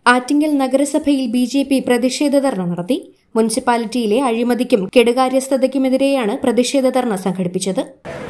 ആറ്റിങ്ങൽ നഗരസഭയിൽ B J P പ്രതിഷേധ ധർണ നടത്തി മുനിസിപ്പാലിറ്റിയിലെ അഴിമതിക്കും കെടുകാര്യസ്ഥതയ്ക്കുമെതിരെയാണ് പ്രതിഷേധ ധർണ സംഘടിപ്പിച്ചത്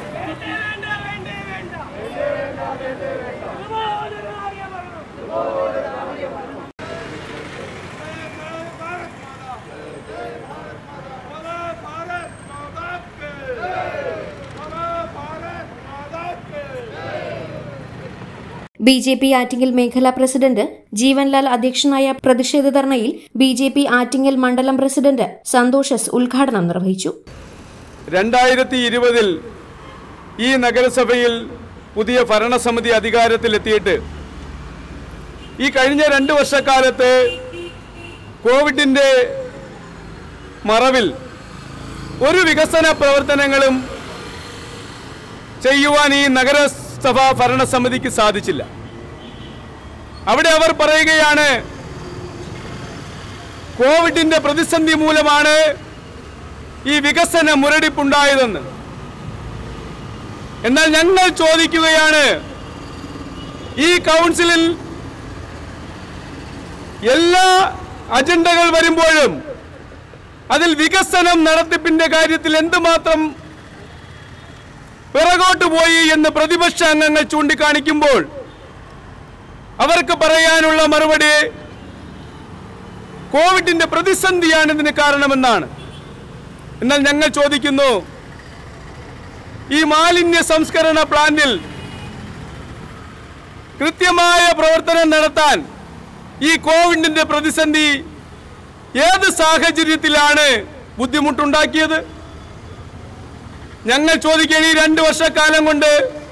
ബി ജെ പി ആറ്റിങ്ങൽ മേഖലാ പ്രസിഡന്റ് ജീവൻലാൽ അധ്യക്ഷനായ പ്രതിഷേധ ധർണയിൽ ബി ജെ പി ആറ്റിങ്ങൽ മണ്ഡലം പ്രസിഡന്റ് സന്തോഷ് എസ് ഉദ്ഘാടനം നിർവഹിച്ചു രണ്ടായിരത്തി ഇരുപതിൽ ഈ നഗരസഭയിൽ പുതിയ ഭരണസമിതി അധികാരത്തിലെത്തിയിട്ട് ഈ കഴിഞ്ഞ രണ്ട് വർഷക്കാലത്ത് കോവിഡിൻ്റെ മറവിൽ ഒരു വികസന പ്രവർത്തനങ്ങളും ചെയ്യുവാൻ ഈ നഗരസഭാ ഭരണസമിതിക്ക് സാധിച്ചില്ല അവിടെ അവർ പറയുകയാണ് കോവിഡിന്റെ പ്രതിസന്ധി മൂലമാണ് ഈ വികസന മുരടിപ്പുണ്ടായതെന്ന് എന്നാൽ ഞങ്ങൾ ചോദിക്കുകയാണ് ഈ കൗൺസിലിൽ എല്ലാ അജണ്ടകൾ വരുമ്പോഴും അതിൽ വികസനം നടത്തിപ്പിന്റെ കാര്യത്തിൽ എന്തുമാത്രം പിറകോട്ട് പോയി എന്ന് പ്രതിപക്ഷ അംഗങ്ങൾ ചൂണ്ടിക്കാണിക്കുമ്പോൾ അവർക്ക് പറയാനുള്ള മറുപടി കോവിഡിന്റെ പ്രതിസന്ധിയാണ് ഇതിന് കാരണമെന്നാണ് എന്നാൽ ഞങ്ങൾ ചോദിക്കുന്നു ഈ മാലിന്യ സംസ്കരണ പ്ലാന്റിൽ കൃത്യമായ പ്രവർത്തനം നടത്താൻ ഈ കോവിഡിന്റെ പ്രതിസന്ധി ഏത് സാഹചര്യത്തിലാണ് ബുദ്ധിമുട്ടുണ്ടാക്കിയത് ഞങ്ങൾ ചോദിക്കുകയാണ് ഈ രണ്ട് വർഷക്കാലം കൊണ്ട്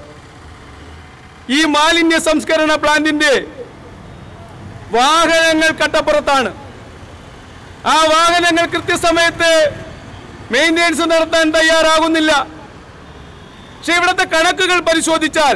ഈ മാലിന്യ സംസ്കരണ പ്ലാന്റിന്റെ വാഹനങ്ങൾ കട്ടപ്പുറത്താണ് ആ വാഹനങ്ങൾ കൃത്യസമയത്ത് മെയിൻ്റെനൻസ് നടത്താൻ തയ്യാറാകുന്നില്ല പക്ഷെ ഇവിടുത്തെ കണക്കുകൾ പരിശോധിച്ചാൽ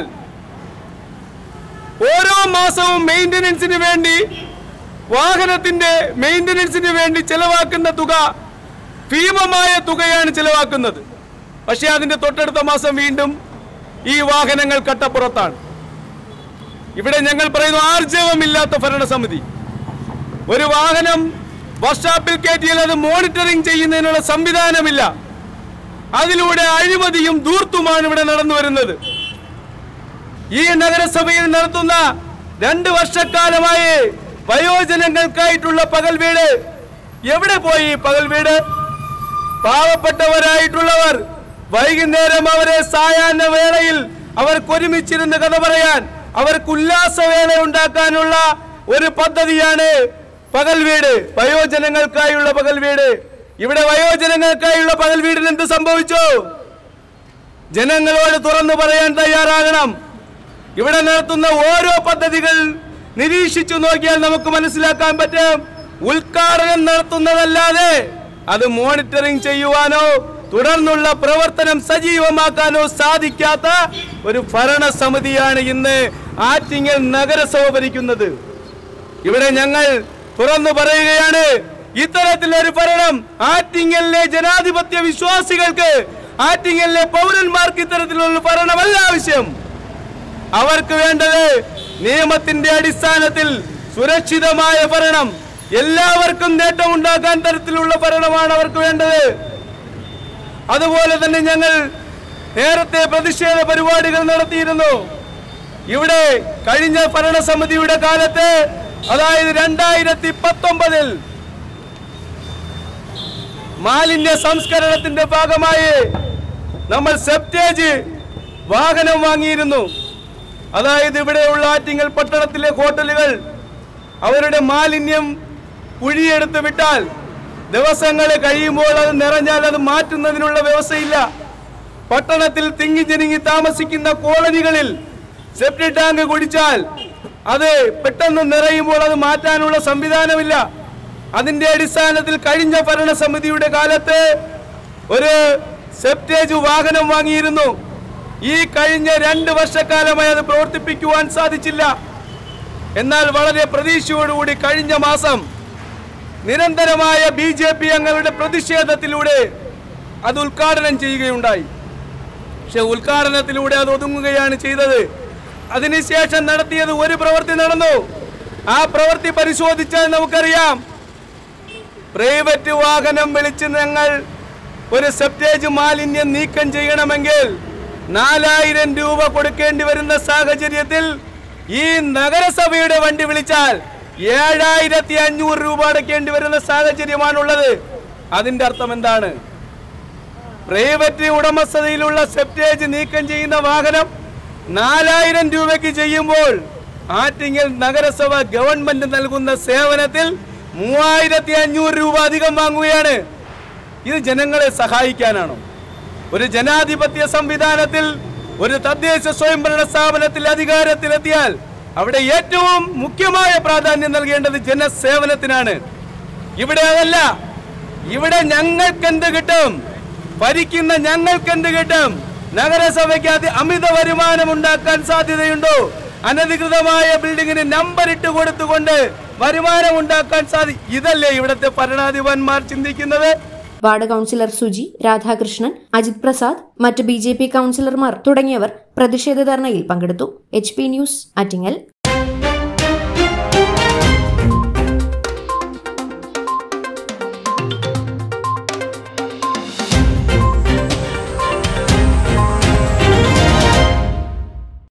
ഓരോ മാസവും മെയിൻ്റനൻസിന് വേണ്ടി വാഹനത്തിന്റെ മെയിൻ്റനൻസിന് വേണ്ടി ചെലവാക്കുന്ന തുക ഭീമമായ തുകയാണ് ചെലവാക്കുന്നത് പക്ഷേ അതിന്റെ തൊട്ടടുത്ത മാസം വീണ്ടും ഈ വാഹനങ്ങൾ കട്ടപ്പുറത്താണ് ഇവിടെ ഞങ്ങൾ പറയുന്നു ആർജവമില്ലാത്ത ഭരണസമിതി ഒരു വാഹനം വർക്ക്ഷോപ്പിൽ കയറ്റിയാൽ അത് മോണിറ്ററിംഗ് ചെയ്യുന്നതിനുള്ള സംവിധാനമില്ല അതിലൂടെ അഴിമതിയും ധൂർത്തുമാണ് ഇവിടെ നടന്നു വരുന്നത് ഈ നഗരസഭയിൽ നടത്തുന്ന രണ്ട് വർഷക്കാലമായി വയോജനങ്ങൾക്കായിട്ടുള്ള പകൽ വീട് എവിടെ പോയി ഈ പകൽ വീട് പാവപ്പെട്ടവരായിട്ടുള്ളവർ വൈകുന്നേരം അവരെ സായാഹ്ന വേളയിൽ അവർക്ക് ഒരുമിച്ചിരുന്ന് കഥ പറയാൻ അവർക്ക് ഉല്ലാസവേള ഉണ്ടാക്കാനുള്ള ഒരു പദ്ധതിയാണ് പകൽ വീട് വയോജനങ്ങൾക്കായുള്ള പകൽ വീട് ഇവിടെ വയോജനങ്ങൾക്കായുള്ള പകൽ വീടിന് എന്ത് സംഭവിച്ചു ജനങ്ങളോട് തുറന്നു പറയാൻ തയ്യാറാകണം ഇവിടെ നടത്തുന്ന ഓരോ പദ്ധതികൾ നിരീക്ഷിച്ചു നോക്കിയാൽ നമുക്ക് മനസ്സിലാക്കാൻ പറ്റും ഉദ്ഘാടനം നടത്തുന്നതല്ലാതെ അത് മോണിറ്ററിംഗ് ചെയ്യുവാനോ തുടർന്നുള്ള പ്രവർത്തനം സജീവമാക്കാനോ സാധിക്കാത്ത ഒരു ഭരണസമിതിയാണ് ഇന്ന് ആറ്റിങ്ങൽ നഗരസഭ ഭരിക്കുന്നത് ഇവിടെ ഞങ്ങൾ തുറന്നു പറയുകയാണ് ഇത്തരത്തിലൊരു ഭരണം ആറ്റിങ്ങലിലെ ജനാധിപത്യ വിശ്വാസികൾക്ക് ആറ്റിങ്ങലിലെ പൗരന്മാർക്ക് ഇത്തരത്തിലുള്ള ഭരണമല്ല ആവശ്യം അവർക്ക് വേണ്ടത് നിയമത്തിന്റെ അടിസ്ഥാനത്തിൽ സുരക്ഷിതമായ ഭരണം എല്ലാവർക്കും നേട്ടമുണ്ടാക്കാൻ തരത്തിലുള്ള ഭരണമാണ് അവർക്ക് വേണ്ടത് അതുപോലെ തന്നെ ഞങ്ങൾ നേരത്തെ പ്രതിഷേധ പരിപാടികൾ നടത്തിയിരുന്നു ഇവിടെ കഴിഞ്ഞ ഭരണസമിതിയുടെ കാലത്ത് അതായത് രണ്ടായിരത്തി പത്തൊമ്പതിൽ മാലിന്യ സംസ്കരണത്തിന്റെ ഭാഗമായി നമ്മൾ സെപ്റ്റേജ് വാഹനം വാങ്ങിയിരുന്നു അതായത് ഇവിടെയുള്ള ആറ്റിങ്ങൽ പട്ടണത്തിലെ ഹോട്ടലുകൾ അവരുടെ മാലിന്യം കുഴിയെടുത്ത് വിട്ടാൽ ദിവസങ്ങൾ കഴിയുമ്പോൾ അത് നിറഞ്ഞാൽ അത് മാറ്റുന്നതിനുള്ള വ്യവസ്ഥയില്ല പട്ടണത്തിൽ തിങ്ങി ജനുങ്ങി താമസിക്കുന്ന കോളനികളിൽ സെപ്റ്റി ടാങ്ക് കുടിച്ചാൽ അത് പെട്ടെന്ന് നിറയുമ്പോൾ അത് മാറ്റാനുള്ള സംവിധാനമില്ല അതിന്റെ അടിസ്ഥാനത്തിൽ കഴിഞ്ഞ ഭരണസമിതിയുടെ കാലത്ത് ഒരു സെപ്റ്റേജ് വാഹനം വാങ്ങിയിരുന്നു ഈ കഴിഞ്ഞ രണ്ട് വർഷക്കാലമായി അത് പ്രവർത്തിപ്പിക്കുവാൻ സാധിച്ചില്ല എന്നാൽ വളരെ പ്രതീക്ഷയോടുകൂടി കഴിഞ്ഞ മാസം നിരന്തരമായ ബി ജെ പി അംഗങ്ങളുടെ പ്രതിഷേധത്തിലൂടെ അത് ഉദ്ഘാടനം ചെയ്യുകയുണ്ടായി പക്ഷെ ഉദ്ഘാടനത്തിലൂടെ അത് ഒതുങ്ങുകയാണ് ചെയ്തത് അതിനുശേഷം നടത്തിയത് ഒരു പ്രവൃത്തി നടന്നു ആ പ്രവൃത്തി പരിശോധിച്ചാൽ നമുക്കറിയാം പ്രൈവറ്റ് വാഹനം വിളിച്ച് ഞങ്ങൾ ഒരു സെപ്റ്റേജ് മാലിന്യം നീക്കം ചെയ്യണമെങ്കിൽ നാലായിരം രൂപ കൊടുക്കേണ്ടി വരുന്ന സാഹചര്യത്തിൽ ഈ നഗരസഭയുടെ വണ്ടി വിളിച്ചാൽ ഏഴായിരത്തി അഞ്ഞൂറ് രൂപ അടയ്ക്കേണ്ടി വരുന്ന സാഹചര്യമാണുള്ളത് അതിന്റെ അർത്ഥം എന്താണ് പ്രൈവറ്റ് ഉടമസ്ഥതയിലുള്ള സെപ്റ്റേജ് നീക്കം ചെയ്യുന്ന വാഹനം നാലായിരം രൂപയ്ക്ക് ചെയ്യുമ്പോൾ ആറ്റിങ്ങൽ നഗരസഭ ഗവൺമെന്റ് നൽകുന്ന സേവനത്തിൽ മൂവായിരത്തി അഞ്ഞൂറ് രൂപ അധികം വാങ്ങുകയാണ് ഇത് ജനങ്ങളെ സഹായിക്കാനാണോ ഒരു ജനാധിപത്യ സംവിധാനത്തിൽ ഒരു തദ്ദേശ സ്വയംഭരണ സ്ഥാപനത്തിൽ അധികാരത്തിലെത്തിയാൽ അവിടെ ഏറ്റവും മുഖ്യമായ പ്രാധാന്യം നൽകേണ്ടത് ജനസേവനത്തിനാണ് ഇവിടെ അതല്ല ഇവിടെ ഞങ്ങൾക്ക് എന്ത് കിട്ടും ഭരിക്കുന്ന ഞങ്ങൾക്ക് എന്ത് കിട്ടും നഗരസഭയ്ക്ക് അത് അമിത വരുമാനം ഉണ്ടാക്കാൻ സാധ്യതയുണ്ടോ അനധികൃതമായ ബിൽഡിങ്ങിന് നമ്പർ ഇട്ട് കൊടുത്തുകൊണ്ട് വരുമാനം ഉണ്ടാക്കാൻ സാധി ഇതല്ലേ ഇവിടുത്തെ ഭരണാധിപന്മാർ ചിന്തിക്കുന്നത് വാർഡ് കൌൺസിലർ സുജി രാധാകൃഷ്ണൻ അജിത് പ്രസാദ് മറ്റ് ബി ജെ പി കൌൺസിലർമാർ തുടങ്ങിയവർ പ്രതിഷേധ ധർണയിൽ പങ്കെടുത്തു എച്ച് പി ന്യൂസ് ആറ്റിങ്ങൽ